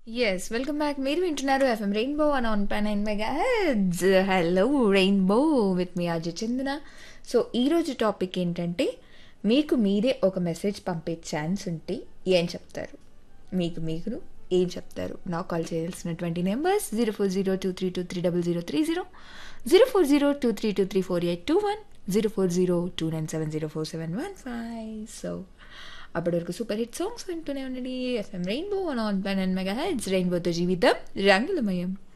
yes welcome back మీరు వింటున్నారు FM rainbow అని ఆన్ పై nine mega hits hello rainbow with మీ అజయ్ చందన సో ఈరోజు టాపిక్ ఏంటంటే మీకు మీరే ఒక మెసేజ్ పంపే ఛాన్స్ ఉంటే ఏం చెప్తారు మీకు మీరు ఏం చెప్తారు నాకు కాల్ చేయాల్సినటువంటి numbers zero four zero two three two three double zero three zero zero four zero two three two three four eight two one zero four zero two nine seven zero four seven one five so అప్పటి వరకు super hit songs వింటూనే ఉండండి FM rainbow one ఆన్ పైన్ and mega hits రెయిన్బోతో జీవితం రంగులమయం